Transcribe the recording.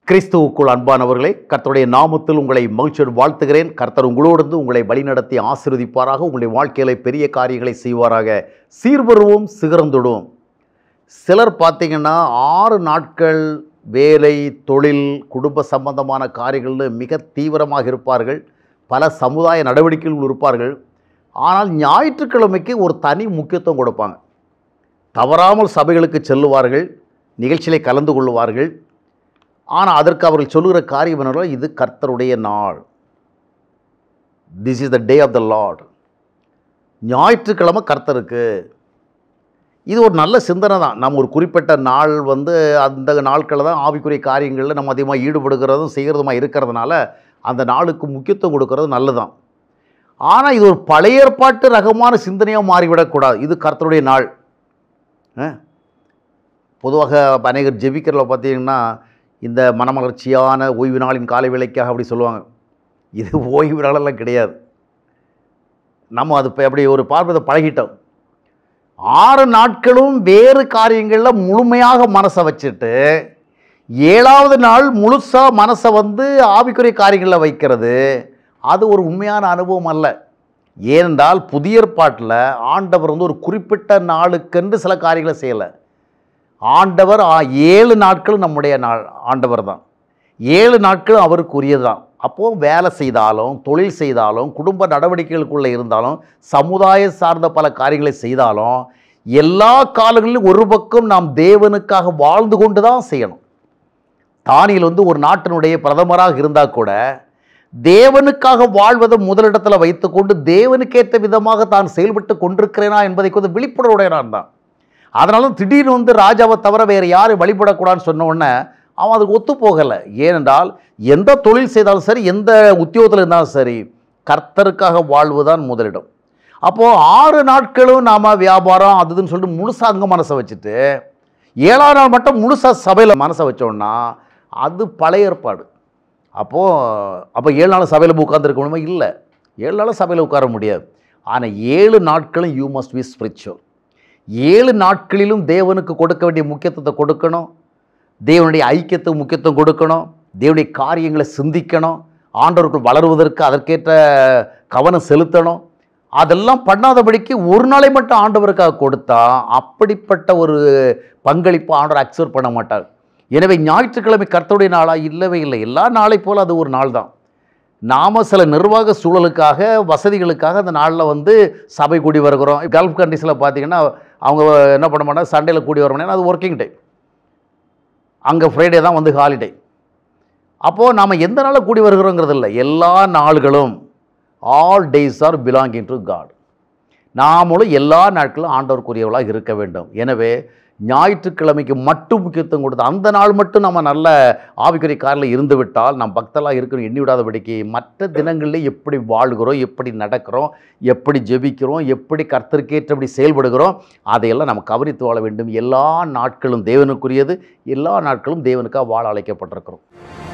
கிறிஸ்துவுக்குள் அன்பானவர்களே கர்த்தருடைய நாமத்தில் உங்களை மகிழ்ச்சியோடு வாழ்த்துகிறேன் கர்த்தர் உங்களோடு இருந்து உங்களை வழிநடத்தி ஆசீர்வதிப்பாராக உங்களுடைய வாழ்க்கையில பெரிய காரியங்களை செய்வாராக சீர்வருவோம் சிகரந்தொடுவோம் சிலர் பார்த்தீங்கன்னா ஆறு நாட்கள் வேலை தொழில் குடும்ப சம்பந்தமான காரியங்களில் மிக தீவிரமாக இருப்பார்கள் பல சமுதாய நடவடிக்கைகள் இருப்பார்கள் ஆனால் ஞாயிற்றுக்கிழமைக்கு ஒரு தனி முக்கியத்துவம் கொடுப்பாங்க தவறாமல் சபைகளுக்கு செல்லுவார்கள் நிகழ்ச்சியிலே கலந்து கொள்வார்கள் ஆனால் அதற்கு அவர்கள் சொல்லுகிற காரியம் என்னவென்றால் இது கர்த்தருடைய நாள் this is the day of the Lord ஞாயிற்றுக்கிழமை கர்த்தருக்கு இது ஒரு நல்ல சிந்தனை தான் நம்ம ஒரு குறிப்பிட்ட நாள் வந்து அந்த நாட்களில் தான் ஆவிக்குரிய காரியங்களில் நம்ம அதிகமாக ஈடுபடுகிறதும் செய்கிறதுமா இருக்கிறதுனால அந்த நாளுக்கு முக்கியத்துவம் கொடுக்கறது நல்லதுதான் ஆனால் இது ஒரு பழைய ஏற்பாட்டு ரகமான சிந்தனையாக மாறிவிடக்கூடாது இது கர்த்தருடைய நாள் ஆ? பொதுவாக அநேகர் ஜெபிக்கிறதுல பார்த்தீங்கன்னா இந்த மனமலர்ச்சியான ஓய்வு நாளின் காலை வேலைக்காக அப்படி சொல்லுவாங்க இது ஓய்வு நாளெல்லாம் கிடையாது நம்ம அது இப்போ அப்படி ஒரு பார்ப்பதை பழகிட்டோம் ஆறு நாட்களும் வேறு காரியங்களில் முழுமையாக மனசை வச்சுட்டு ஏழாவது நாள் முழுசாக மனசை வந்து ஆவிக்குரிய காரியங்களில் வைக்கிறது அது ஒரு உண்மையான அனுபவம் அல்ல ஏனென்றால் புதிய ஏற்பாட்டில் ஆண்டவர் வந்து ஒரு குறிப்பிட்ட நாளுக்கென்று சில காரியங்களை செய்யலை ஆண்டவர் ஆ- ஏழு நாட்கள் நம்முடைய நாள் ஆண்டவர் தான் ஏழு நாட்கள் அவருக்குரியது தான் அப்போது வேலை செய்தாலும் தொழில் செய்தாலும் குடும்ப நடவடிக்கைகளுக்குள்ளே இருந்தாலும் சமுதாய சார்ந்த பல காரியங்களை செய்தாலும் எல்லா காலங்களிலும் ஒரு பக்கம் நாம் தேவனுக்காக வாழ்ந்து கொண்டு தான் செய்யணும் தானியில் வந்து ஒரு நாட்டினுடைய பிரதமராக இருந்தால் கூட தேவனுக்காக வாழ்வதை முதலிடத்தில் வைத்துக்கொண்டு தேவனுக்கேற்ற விதமாக தான் செயல்பட்டு கொண்டிருக்கிறேனா என்பதை கொஞ்சம் விழிப்புணர்வுடையனான் தான் அதனால திடீர்னு வந்து ராஜாவை தவிர வேறு யாரும் வழிபடக்கூடாதுன்னு சொன்ன உடனே அவன் அதுக்கு ஒத்து போகலை ஏனென்றால் எந்த தொழில் செய்தாலும் சரி எந்த உத்தியோகத்தில் இருந்தாலும் சரி கர்த்தருக்காக வாழ்வுதான் முதலிடம் அப்போது ஆறு நாட்களும் நாம் வியாபாரம் அது இதுன்னு சொல்லிட்டு முழுசாக அங்கே மனசை வச்சுட்டு ஏழாம் நாள் மட்டும் முழுசாக சபையில் மனசை வச்சோன்னா அது பழைய ஏற்பாடு அப்போது அப்போ ஏழு நாள் சபையில் உட்காந்துருக்க முடியுமா இல்லை ஏழு நாள் சபையில் உட்கார முடியாது ஆனால் ஏழு நாட்களும் யூ மஸ்ட் பி ஸ்பிரிச்சுவல் ஏழு நாட்களிலும் தேவனுக்கு கொடுக்க வேண்டிய முக்கியத்துவத்தை கொடுக்கணும் தேவனுடைய ஐக்கியத்துக்கு முக்கியத்துவம் கொடுக்கணும் தேவனுடைய காரியங்களை சிந்திக்கணும் ஆண்டவருக்குள் வளருவதற்கு அதற்கேற்ற கவனம் செலுத்தணும் அதெல்லாம் பண்ணாதபடிக்கு ஒரு நாளை மட்டும் ஆண்டவருக்காக கொடுத்தா அப்படிப்பட்ட ஒரு பங்களிப்பு ஆண்டவர் அக்செப்ட் பண்ண மாட்டார் எனவே ஞாயிற்றுக்கிழமை கர்த்தருடைய நாளாக இல்லவே இல்லை எல்லா நாளை போல் அது ஒரு நாள் தான் நாம் சில நிர்வாக சூழலுக்காக வசதிகளுக்காக அந்த நாளில் வந்து சபை கூடி வருகிறோம் கல்ஃப் கண்ட்ரீஸில் பார்த்தீங்கன்னா அவங்க என்ன பண்ண மாட்டாங்க சண்டேல கூடி வர மாட்டாங்க அது ஒர்க்கிங் டே அங்கே ஃப்ரைடே தான் வந்து ஹாலிடே அப்போது நாம் எந்த நாளில் கூடி வருகிறோங்கிறது இல்லை எல்லா நாள்களும் all days are belonging to God நாமளும் எல்லா நாட்களும் ஆண்டவருக்குரியவளாக இருக்க வேண்டும் எனவே ஞாயிற்றுக்கிழமைக்கு மட்டும் முக்கியத்துவம் கொடுத்து அந்த நாள் மட்டும் நம்ம நல்ல ஆவிக்குரிய காரில் இருந்து விட்டால் நாம் பக்தலாக இருக்கணும் எண்ணி விடாதபடிக்கு மற்ற தினங்களில் எப்படி வாழ்கிறோம் எப்படி நடக்கிறோம் எப்படி ஜெபிக்கிறோம் எப்படி கர்த்தருக்கேற்றபடி செயல்படுகிறோம் அதையெல்லாம் நம்ம கவனித்து வாழ வேண்டும் எல்லா நாட்களும் தேவனுக்குரியது எல்லா நாட்களும் தேவனுக்காக வாழ அழைக்கப்பட்டிருக்கிறோம்